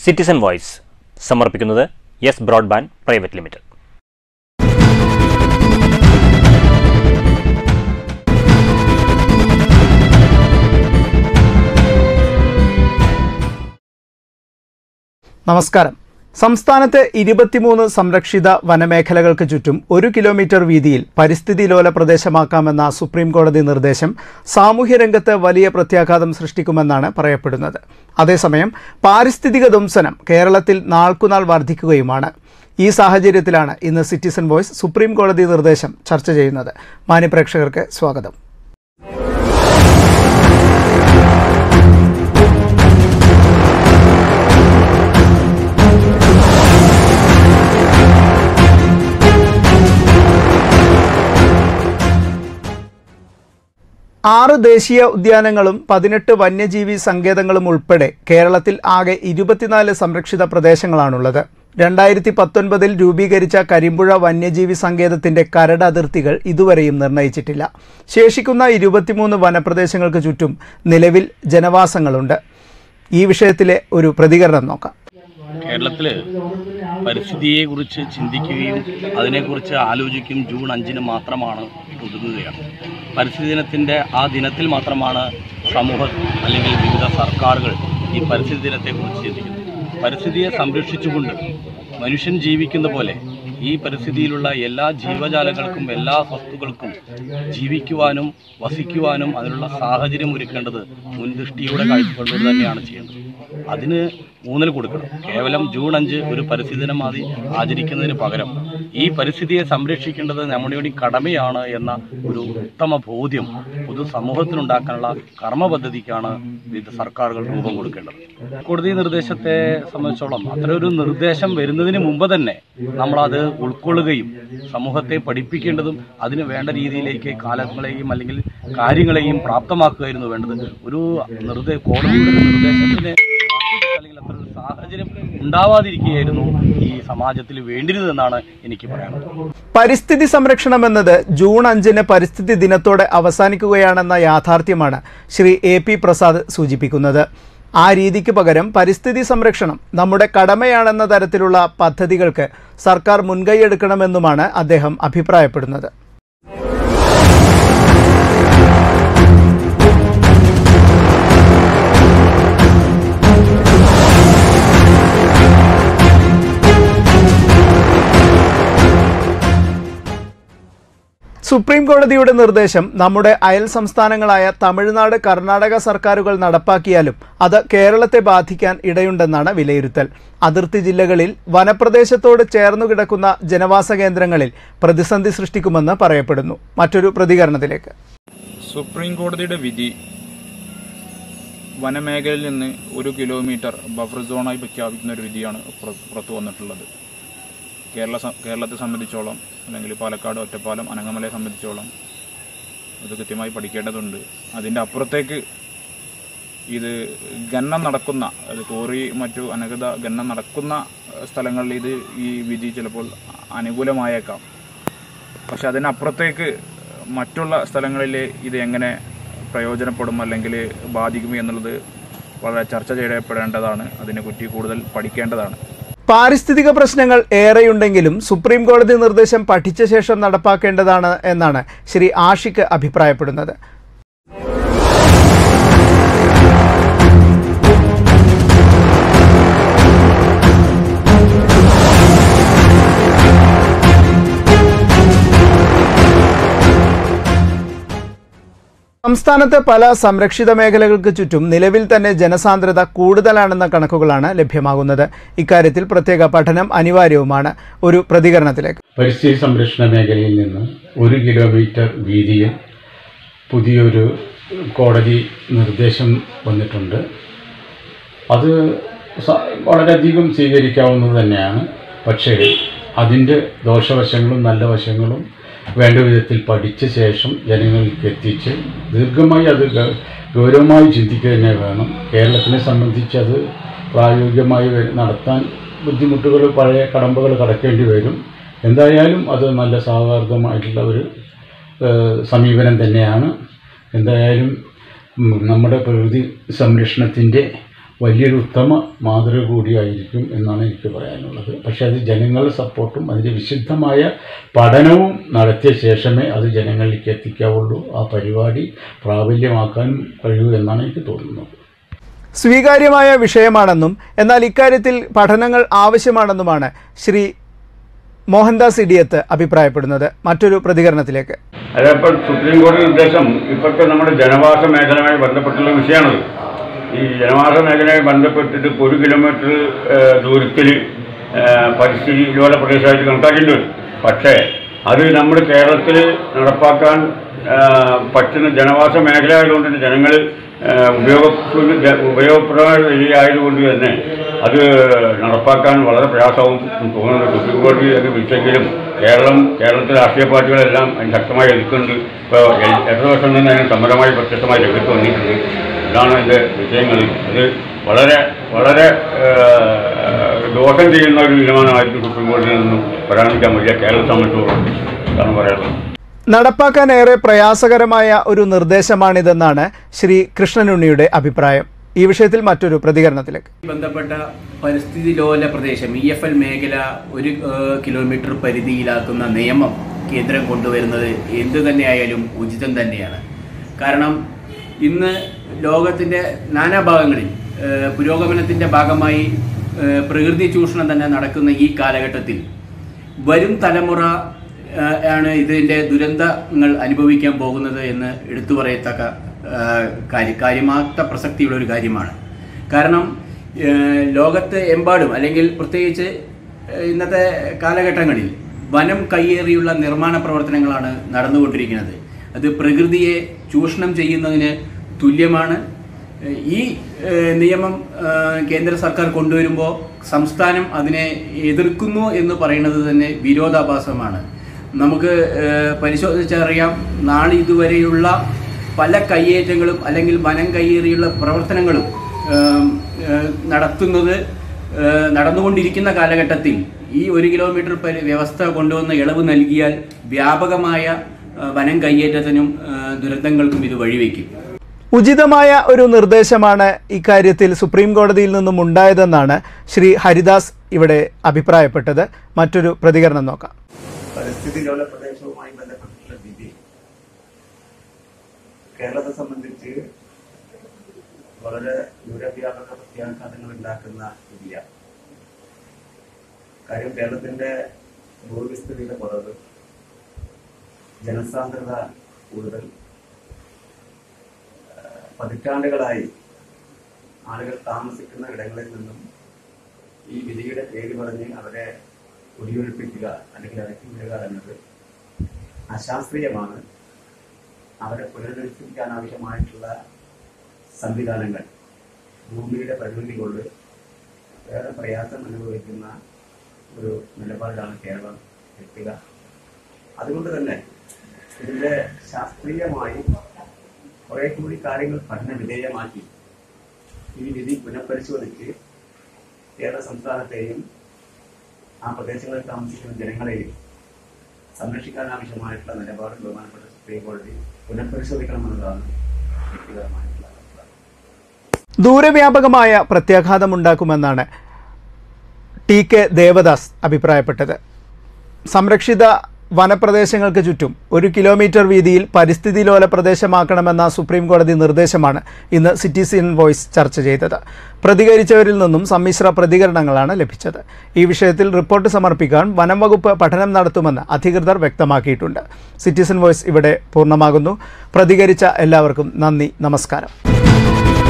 citizen voice സമർപ്പിക്കുന്നത് yes broadband private limited നമസ്കാരം സംസ്ഥാനത്തെ ഇരുപത്തിമൂന്ന് സംരക്ഷിത വനമേഖലകൾക്ക് ചുറ്റും ഒരു കിലോമീറ്റർ വീതിയിൽ പരിസ്ഥിതി ലോല പ്രദേശമാക്കാമെന്ന സുപ്രീം കോടതി നിർദ്ദേശം സാമൂഹ്യരംഗത്ത് വലിയ പ്രത്യാഘാതം സൃഷ്ടിക്കുമെന്നാണ് പറയപ്പെടുന്നത് അതേസമയം പാരിസ്ഥിതിക ധ്വംസനം കേരളത്തിൽ നാൾക്കുനാൾ വർദ്ധിക്കുകയുമാണ് ഈ സാഹചര്യത്തിലാണ് ഇന്ന് സിറ്റിസൺ വോയ്സ് സുപ്രീം കോടതി നിർദ്ദേശം ചർച്ച ചെയ്യുന്നത് മാന്യപ്രേക്ഷകർക്ക് സ്വാഗതം ആറ് ദേശീയ ഉദ്യാനങ്ങളും പതിനെട്ട് വന്യജീവി സങ്കേതങ്ങളും ഉൾപ്പെടെ കേരളത്തിൽ ആകെ ഇരുപത്തിനാല് സംരക്ഷിത പ്രദേശങ്ങളാണുള്ളത് രണ്ടായിരത്തി പത്തൊൻപതിൽ രൂപീകരിച്ച കരിമ്പുഴ വന്യജീവി സങ്കേതത്തിന്റെ കരട് അതിർത്തികൾ ഇതുവരെയും നിർണയിച്ചിട്ടില്ല ശേഷിക്കുന്ന ഇരുപത്തിമൂന്ന് വനപ്രദേശങ്ങൾക്ക് ചുറ്റും നിലവിൽ ജനവാസങ്ങളുണ്ട് ഈ വിഷയത്തിലെ ഒരു പ്രതികരണം നോക്കാം കേരളത്തിൽ പരിസ്ഥിതിയെക്കുറിച്ച് ചിന്തിക്കുകയും അതിനെക്കുറിച്ച് ആലോചിക്കും ജൂൺ അഞ്ചിന് മാത്രമാണ് ഒതുങ്ങുകയാണ് പരിസ്ഥിതി ദിനത്തിൻ്റെ ആ ദിനത്തിൽ മാത്രമാണ് സമൂഹം അല്ലെങ്കിൽ വിവിധ സർക്കാരുകൾ ഈ പരിസ്ഥിതി ദിനത്തെക്കുറിച്ച് ചിന്തിക്കുന്നത് പരിസ്ഥിതിയെ സംരക്ഷിച്ചുകൊണ്ട് മനുഷ്യൻ ജീവിക്കുന്ന പോലെ ഈ പരിസ്ഥിതിയിലുള്ള എല്ലാ ജീവജാലങ്ങൾക്കും എല്ലാ വസ്തുക്കൾക്കും ജീവിക്കുവാനും വസിക്കുവാനും അതിനുള്ള സാഹചര്യം ഒരുക്കേണ്ടത് മുൻദൃഷ്ടിയുടെ കാഴ്ചപ്പാടുകൾ തന്നെയാണ് ചെയ്യേണ്ടത് അതിന് ഊന്നൽ കൊടുക്കണം കേവലം ജൂൺ അഞ്ച് ഒരു പരിസ്ഥിതി ദിനമായി ആചരിക്കുന്നതിന് പകരം ഈ പരിസ്ഥിതിയെ സംരക്ഷിക്കേണ്ടത് നമ്മുടെ കൂടി കടമയാണ് എന്ന ഒരു ഉത്തമ ബോധ്യം പൊതുസമൂഹത്തിനുണ്ടാക്കാനുള്ള കർമ്മ പദ്ധതിക്കാണ് വിവിധ സർക്കാരുകൾ രൂപം കൊടുക്കേണ്ടത് കോടതി നിർദ്ദേശത്തെ സംബന്ധിച്ചോളം അത്തരം ഒരു നിർദ്ദേശം വരുന്നതിന് മുമ്പ് തന്നെ നമ്മളത് ഉൾക്കൊള്ളുകയും സമൂഹത്തെ പഠിപ്പിക്കേണ്ടതും അതിന് വേണ്ട രീതിയിലേക്ക് കാലങ്ങളെയും അല്ലെങ്കിൽ കാര്യങ്ങളെയും പ്രാപ്തമാക്കുകയായിരുന്നു വേണ്ടത് ഒരു നിർദ്ദേ കോടതിയുടെ ഒരു നിർദ്ദേശത്തിന് അല്ലെങ്കിൽ അത്ര ഒരു സാഹചര്യം ഉണ്ടാവാതിരിക്കുകയായിരുന്നു ഈ സമാജത്തിൽ വേണ്ടിയിരുന്നതെന്നാണ് എനിക്ക് പറയാനുള്ളത് പരിസ്ഥിതി സംരക്ഷണം എന്നത് ജൂൺ അഞ്ചിന് പരിസ്ഥിതി ദിനത്തോടെ അവസാനിക്കുകയാണെന്ന യാഥാർത്ഥ്യമാണ് ശ്രീ എ പി പ്രസാദ് സൂചിപ്പിക്കുന്നത് ആ രീതിക്ക് പകരം പരിസ്ഥിതി സംരക്ഷണം നമ്മുടെ കടമയാണെന്ന തരത്തിലുള്ള പദ്ധതികൾക്ക് സർക്കാർ മുൻകൈയെടുക്കണമെന്നുമാണ് അദ്ദേഹം അഭിപ്രായപ്പെടുന്നത് സുപ്രീം കോടതിയുടെ നിർദ്ദേശം നമ്മുടെ അയൽ സംസ്ഥാനങ്ങളായ തമിഴ്നാട് കർണാടക സർക്കാരുകൾ നടപ്പാക്കിയാലും അത് കേരളത്തെ ബാധിക്കാൻ ഇടയുണ്ടെന്നാണ് വിലയിരുത്തൽ അതിർത്തി ജില്ലകളിൽ വനപ്രദേശത്തോട് ചേർന്നു കിടക്കുന്ന ജനവാസ കേന്ദ്രങ്ങളിൽ പ്രതിസന്ധി സൃഷ്ടിക്കുമെന്ന് പറയപ്പെടുന്നു മറ്റൊരു പ്രതികരണത്തിലേക്ക് സുപ്രീം കോടതിയുടെ വിധി വനമേഖലയിൽ നിന്ന് ഒരു കിലോമീറ്റർ ബഫർ സോണായി പ്രഖ്യാപിക്കുന്ന ഒരു വിധിയാണ് പുറ- പുറത്തു വന്നിട്ടുള്ളത് കേരള സ- കേരളത്തെ സംബന്ധിച്ചോളം അല്ലെങ്കിൽ പാലക്കാട് ഒറ്റപ്പാലം അനങ്ങമലയെ സംബന്ധിച്ചോളം ഇത് കൃത്യമായി പഠിക്കേണ്ടതുണ്ട് അതിൻ്റെ അപ്പുറത്തേക്ക് ഇത് ഖനനം നടക്കുന്ന അത് കോറി മറ്റു അനധികൃത ഖനനം നടക്കുന്ന ഏഹ്, സ്ഥലങ്ങളിൽ ഇത് ഈ വിധി ചിലപ്പോൾ അനുകൂലമായേക്കാം പക്ഷെ അതിനപ്പുറത്തേക്ക് മറ്റുള്ള സ്ഥലങ്ങളിൽ ഇത് എങ്ങനെ പ്രയോജനപ്പെടും അല്ലെങ്കിൽ ബാധിക്കും എന്നുള്ളത് വളരെ ചർച്ച ചെയ്യപ്പെടേണ്ടതാണ് അതിനെപ്പറ്റി കൂടുതൽ പഠിക്കേണ്ടതാണ് പാരിസ്ഥിതിക പ്രശ്നങ്ങൾ ഏറെയുണ്ടെങ്കിലും സുപ്രീം കോടതി നിർദ്ദേശം പഠിച്ച ശേഷം നടപ്പാക്കേണ്ടതാണ് എന്നാണ് ശ്രീ ആഷിക്ക് അഭിപ്രായപ്പെടുന്നത് സംസ്ഥാനത്തെ പല സംരക്ഷിത മേഖലകൾക്ക് ചുറ്റും നിലവിൽ തന്നെ ജനസാന്ദ്രത കൂടുതലാണെന്ന കണക്കുകളാണ് ലഭ്യമാകുന്നത് ഇക്കാര്യത്തിൽ പ്രത്യേക പഠനം അനിവാര്യവുമാണ് ഒരു പ്രതികരണത്തിലേക്ക് പരിസ്ഥിതി സംരക്ഷണ മേഖലയിൽ നിന്ന് ഒരു കിലോമീറ്റർ വീതിയിൽ പുതിയൊരു കോടതി നിർദ്ദേശം വന്നിട്ടുണ്ട് അത് സ- വളരെയധികം സ്വീകരിക്കാവുന്നത് തന്നെയാണ് പക്ഷേ അതിൻ്റെ ദോഷവശങ്ങളും നല്ല വശങ്ങളും വേണ്ട വിധത്തിൽ പഠിച്ച ശേഷം ജനങ്ങൾക്ക് എത്തിച്ച് ദീർഘമായി അത് ഗ- ഗൗരവമായി ചിന്തിക്കുക തന്നെ വേണം കേരളത്തിനെ സംബന്ധിച്ച് അത് പ്രായോഗികമായി വ- നടത്താൻ ബുദ്ധിമുട്ടുകൾ പഴയ കടമ്പകൾ കടക്കേണ്ടി വരും എന്തായാലും അത് നല്ല സൗഹാർദ്ദമായിട്ടുള്ള ഒരു ഏഹ്, സമീപനം തന്നെയാണ് എന്തായാലും ഉം, നമ്മുടെ പ്രകൃതി സംരക്ഷണത്തിൻ്റെ വലിയൊരു ഉത്തമ മാതൃക കൂടിയായിരിക്കും എന്നാണ് എനിക്ക് പറയാനുള്ളത് പക്ഷേ അത് ജനങ്ങളുടെ സപ്പോർട്ടും അതിൻ്റെ വിശുദ്ധമായ പഠനവും നടത്തിയ ശേഷമേ അത് ജനങ്ങളിലേക്ക് എത്തിക്കാവുള്ളൂ ആ പരിപാടി പ്രാബല്യമാക്കാനും കഴിയൂ എന്നാണ് എനിക്ക് തോന്നുന്നത് സ്വീകാര്യമായ വിഷയമാണെന്നും എന്നാൽ ഇക്കാര്യത്തിൽ പഠനങ്ങൾ ആവശ്യമാണെന്നുമാണ് ശ്രീ മോഹൻദാസ് ഇടിയത്ത് അഭിപ്രായപ്പെടുന്നത് മറ്റൊരു പ്രതികരണത്തിലേക്ക് അതപ്പോൾ സുപ്രീം കോടതി നിർദ്ദേശം ഇപ്പോഴത്തെ നമ്മുടെ ജനവാസ മേഖലയുമായി ബന്ധപ്പെട്ടുള്ള വിഷയമാണത് ഈ ജനവാസ മേഖലയുമായി ബന്ധപ്പെട്ടിട്ട് ഇപ്പോൾ ഒരു കിലോമീറ്റർ ദൂരത്തിൽ പരിസ്ഥിതി ലോല പ്രദേശമായിട്ട് കണക്കാക്കിയിട്ടുണ്ട് പക്ഷേ അത് നമ്മുടെ കേരളത്തിൽ നടപ്പാക്കാൻ ആ, പറ്റുന്ന ജനവാസ മേഖല ആയതുകൊണ്ട് തന്നെ ജനങ്ങൾ ഉപയോഗ ഉപയോഗപ്രദമായ രീതിയായതുകൊണ്ട് തന്നെ അത് നടപ്പാക്കാൻ വളരെ പ്രയാസവും തോന്നുന്നുണ്ട് സുപ്രീം കോടതി അത് വിളിച്ചെങ്കിലും കേരളം കേരളത്തിലെ രാഷ്ട്രീയ പാർട്ടികളെല്ലാം അതിന് ശക്തമായി എതിർക്കുന്നുണ്ട് ഇപ്പോൾ എൽ- എത്ര വർഷം തന്നെ അതിന് സമരമായി പ്രത്യക്ഷമായി രംഗത്ത് വന്നിട്ടുണ്ട് ഇതാണ് അതിൻ്റെ വിഷയങ്ങൾ ഇത് വളരെ വളരെ ഏഹ്, ദോഷം ചെയ്യുന്ന ഒരു തീരുമാനമായിരിക്കും സുപ്രീം കോടതിയിൽ നിന്നും വരാനിരിക്കാൻ വയ്യ കേരളത്തെ സംബന്ധിച്ചോളം ഇതാണ് പറയാനുള്ളത് നടപ്പാക്കാൻ ഏറെ പ്രയാസകരമായ ഒരു നിർദ്ദേശമാണിതെന്നാണ് ശ്രീ കൃഷ്ണനുണ്ണിയുടെ അഭിപ്രായം ഈ വിഷയത്തിൽ മറ്റൊരു പ്രതികരണത്തിലേക്ക് ബന്ധപ്പെട്ട പരിസ്ഥിതി ലോല പ്രദേശം ഇ എഫ് എൽ മേഖല ഒരു ഏഹ്, കിലോമീറ്റർ പരിധിയിലാക്കുന്ന നിയമം കേന്ദ്രം കൊണ്ടുവരുന്നത് എന്തു തന്നെയായാലും ഉചിതം തന്നെയാണ് കാരണം ഇന്ന് ലോകത്തിൻ്റെ നാനാഭാഗങ്ങളിൽ ഏഹ്, പുരോഗമനത്തിൻ്റെ ഭാഗമായി ഏഹ്, പ്രകൃതി ചൂഷണം തന്നെ നടക്കുന്ന ഈ കാലഘട്ടത്തിൽ വരും തലമുറ ഏഹ്, ആണ് ഇതിൻ്റെ ദുരന്തങ്ങൾ അനുഭവിക്കാൻ പോകുന്നത് എന്ന് എടുത്തു പറയത്തക്ക ഏഹ്, കാര്യ കാര്യമാത്ത പ്രസക്തിയുള്ള ഒരു കാര്യമാണ് കാരണം ഏഹ്, ലോകത്ത് എമ്പാടും അല്ലെങ്കിൽ പ്രത്യേകിച്ച് ഏഹ്, ഇന്നത്തെ കാലഘട്ടങ്ങളിൽ വനം കയ്യേറിയുള്ള നിർമ്മാണ പ്രവർത്തനങ്ങളാണ് നടന്നുകൊണ്ടിരിക്കുന്നത് അത് പ്രകൃതിയെ ചൂഷണം ചെയ്യുന്നതിന് തുല്യമാണ് ഏഹ്, ഈ ഏഹ്, നിയമം ഏഹ്, കേന്ദ്ര സർക്കാർ കൊണ്ടുവരുമ്പോൾ സംസ്ഥാനം അതിനെ എതിർക്കുന്നു എന്ന് പറയുന്നത് തന്നെ വിരോധാഭാസമാണ് നമുക്ക് ഏഹ്, പരിശോധിച്ചറിയാം നാളെ ഇതുവരെയുള്ള പല കയ്യേറ്റങ്ങളും അല്ലെങ്കിൽ വനം കയ്യേറിയുള്ള പ്രവർത്തനങ്ങളും ഏഹ്, ഏഹ്, നടത്തുന്നത് ഏഹ്, നടന്നുകൊണ്ടിരിക്കുന്ന കാലഘട്ടത്തിൽ ഈ ഒരു കിലോമീറ്റർ പരി വ്യവസ്ഥ കൊണ്ടുവന്ന് ഇളവ് നൽകിയാൽ വ്യാപകമായ ഏഹ്, വനം കയ്യേറ്റത്തിനും ഏഹ്, ദുരന്തങ്ങൾക്കും ഇത് വഴിവെക്കും ഉചിതമായ ഒരു നിർദ്ദേശമാണ് ഇക്കാര്യത്തിൽ സുപ്രീം കോടതിയിൽ നിന്നും ഉണ്ടായതെന്നാണ് ശ്രീ ഹരിദാസ് ഇവിടെ അഭിപ്രായപ്പെട്ടത് മറ്റൊരു പ്രതികരണം നോക്കാം പരിസ്ഥിതി ലോല പ്രദേശവുമായി ബന്ധപ്പെട്ടിട്ടുള്ള വിധി കേരളത്തെ സംബന്ധിച്ച് വളരെ ദൂരവ്യാപക പ്രത്യാഘാതങ്ങൾ ഉണ്ടാക്കുന്ന വിധിയാണ് കാര്യം കേരളത്തിന്റെ ഭൂവിസ്തൃതിയുടെ കുറവ് ജനസാന്ദ്രത കൂടുതൽ ആ, പതിറ്റാണ്ടുകളായി ആളുകൾ താമസിക്കുന്ന ഇടങ്ങളിൽ നിന്നും ഈ വിധിയുടെ പേര് പറഞ്ഞ് അവരെ കുടിയൊഴിപ്പിക്കുക അല്ലെങ്കിൽ ഇറക്കി വിടുക എന്നത് അശാസ്ത്രീയമാണ് അവരെ പുനരധിവസിക്കാൻ ആവശ്യമായിട്ടുള്ള സംവിധാനങ്ങൾ ഭൂമിയുടെ പരിമിതി കൊണ്ട് വേറെ പ്രയാസം അനുഭവിക്കുന്ന ഒരു നിലപാടിലാണ് കേരളം എത്തുക അതുകൊണ്ട് തന്നെ ഇതിന്റെ ശാസ്ത്രീയമായി കുറെ കൂടി കാര്യങ്ങൾ പഠന വിധേയമാക്കി ഈ വിധി പുനഃപരിശോധിച്ച് കേരള സംസ്ഥാനത്തെയും ആ പ്രദേശങ്ങളിൽ താമസിക്കുന്ന ജനങ്ങളെയും സംരക്ഷിക്കാൻ ആവശ്യമായിട്ടുള്ള നിലപാട് ബഹുമാനപ്പെട്ട സുപ്രീം കോടതി പുനഃപരിശോധിക്കണമെന്നതാണ് വ്യക്തിപരമായിട്ടുള്ള അഭിപ്രായം ദൂരവ്യാപകമായ പ്രത്യാഘാതമുണ്ടാക്കുമെന്നാണ് ടി കെ ദേവദാസ് അഭിപ്രായപ്പെട്ടത് സംരക്ഷിത വനപ്രദേശങ്ങൾക്ക് ചുറ്റും ഒരു കിലോമീറ്റർ വീതിയിൽ പരിസ്ഥിതി ലോല പ്രദേശമാക്കണമെന്ന സുപ്രീം കോടതി നിർദ്ദേശമാണ് ഇന്ന് സിറ്റിസൺ വോയിസ് ചർച്ച ചെയ്തത് പ്രതികരിച്ചവരിൽ നിന്നും സമ്മിശ്ര പ്രതികരണങ്ങളാണ് ലഭിച്ചത് ഈ വിഷയത്തിൽ റിപ്പോർട്ട് സമർപ്പിക്കാൻ വനം വകുപ്പ് പഠനം നടത്തുമെന്ന് അധികൃതർ വ്യക്തമാക്കിയിട്ടുണ്ട് സിറ്റിസൺ വോയിസ് ഇവിടെ പൂർണ്ണമാകുന്നു പ്രതികരിച്ച എല്ലാവർക്കും നന്ദി നമസ്കാരം